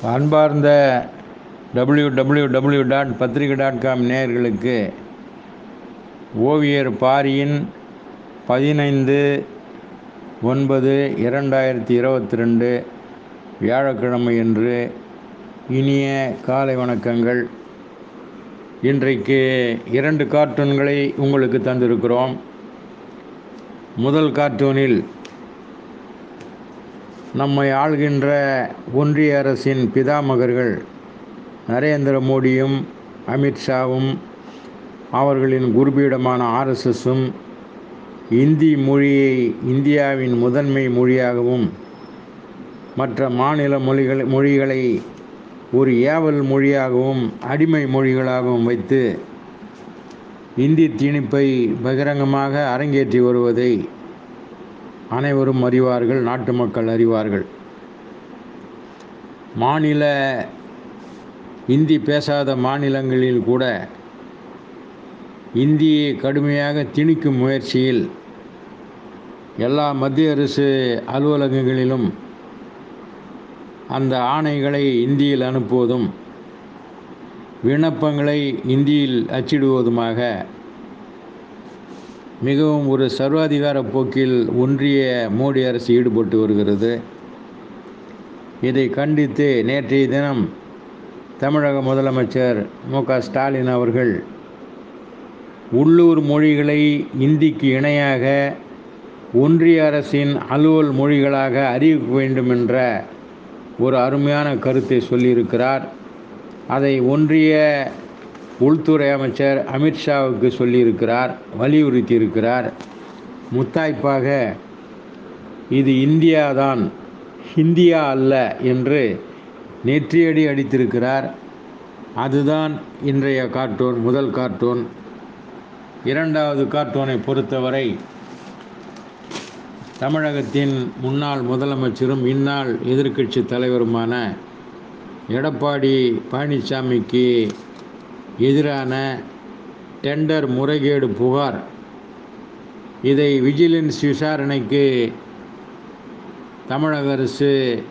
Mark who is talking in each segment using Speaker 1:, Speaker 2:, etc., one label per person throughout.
Speaker 1: அன்பார்ந்த W W W dot Pathrikai dot com நேயர்களுக்கு ஓவியர் பாரியின் பதினைந்து ஒன்பது இரண்டாயிரத்தி இருபத்தி ரெண்டு வியாழக்கிழமை அன்று இனிய காலை வணக்கங்கள் இன்றைக்கு இரண்டு கார்ட்டூன்களை உங்களுக்கு தந்திருக்கிறோம் முதல் கார்ட்டூனில் நம்மை ஆள்கின்ற ஒன்றிய அரசின் பிதாமகர்கள் நரேந்திர மோடியும் அமித்ஷாவும் அவர்களின் குருபீடமான ஆர்எஸ்எஸும் இந்தி மொழியை இந்தியாவின் முதன்மை மொழியாகவும் மற்ற மாநில மொழிகள் மொழிகளை ஒரு ஏவல் மொழியாகவும் அடிமை மொழிகளாகவும் வைத்து இந்தி திணிப்பை பகிரங்கமாக அரங்கேற்றி வருவதை அனைவரும் அறிவார்கள் நாட்டு மக்கள் அறிவார்கள் மாநில இந்தி பேசாத மாநிலங்களில் கூட இந்தியை கடுமையாக திணிக்கும் முயற்சியில் எல்லா மத்திய அரசு அலுவலகங்களிலும் அந்த ஆணைகளை இந்தியில் அனுப்புவதும் விண்ணப்பங்களை இந்தியில் அச்சிடுவதுமாக மிகவும் ஒரு சர்வாதிகார போக்கில் ஒன்றிய மோடி அரசு ஈடுபட்டு வருகிறது இதை கண்டித்து நேற்றைய தினம் தமிழக முதலமைச்சர் மு க ஸ்டாலின் அவர்கள் உள்ளூர் மொழிகளை இந்திக்கு இணையாக ஒன்றிய அரசின் அலுவல் மொழிகளாக அறிவிக்க வேண்டும் என்ற ஒரு அருமையான கருத்தை சொல்லியிருக்கிறார் அதை ஒன்றிய உள்துறை அமைச்சர் அமித்ஷாவுக்கு சொல்லியிருக்கிறார் வலியுறுத்தி இருக்கிறார் முத்தாய்ப்பாக இது இந்தியாதான் ஹிந்தியா அல்ல என்று நெற்றியடி அடித்திருக்கிறார் அதுதான் இன்றைய கார்ட்டூன் முதல் கார்ட்டூன் இரண்டாவது கார்ட்டூனை பொறுத்தவரை தமிழகத்தின் முன்னாள் முதலமைச்சரும் இந்நாள் எதிர்க்கட்சி தலைவருமான எடப்பாடி பழனிசாமிக்கு எதிரான டெண்டர் முறைகேடு புகார் இதை விஜிலன்ஸ் விசாரணைக்கு தமிழக அரசு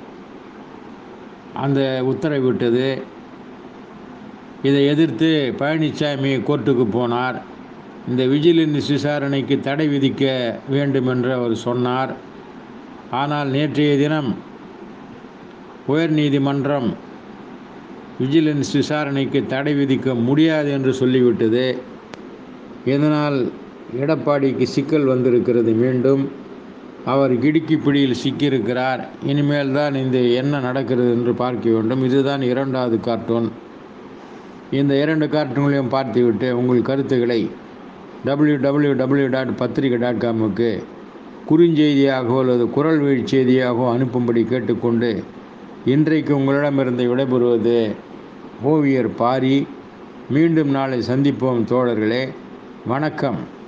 Speaker 1: அந்த உத்தரவிட்டது இதை எதிர்த்து பழனிசாமி கோர்ட்டுக்கு போனார் இந்த விஜிலன்ஸ் விசாரணைக்கு தடை விதிக்க வேண்டும் என்று அவர் சொன்னார் ஆனால் நேற்றைய தினம் உயர்நீதிமன்றம் விஜிலன்ஸ் விசாரணைக்கு தடை விதிக்க முடியாது என்று சொல்லிவிட்டது இதனால் எடப்பாடிக்கு சிக்கல் வந்திருக்கிறது மீண்டும் அவர் கிடுக்கி பிடியில் சிக்கியிருக்கிறார் இனிமேல் தான் இந்த என்ன நடக்கிறது என்று பார்க்க வேண்டும் இதுதான் இரண்டாவது கார்ட்டூன் இந்த இரண்டு கார்ட்டூன்களையும் பார்த்துவிட்டு உங்கள் கருத்துக்களை W W W dot Pathrikai dot காமுக்கு குறுஞ்செய்தியாகவோ அல்லது குரல் வழி செய்தியாகவோ அனுப்பும்படி கேட்டுக்கொண்டு இன்றைக்கு உங்களிடமிருந்து விடைபெறுவது ஓவியர் பாரி மீண்டும் நாளை சந்திப்போம் தோழர்களே வணக்கம்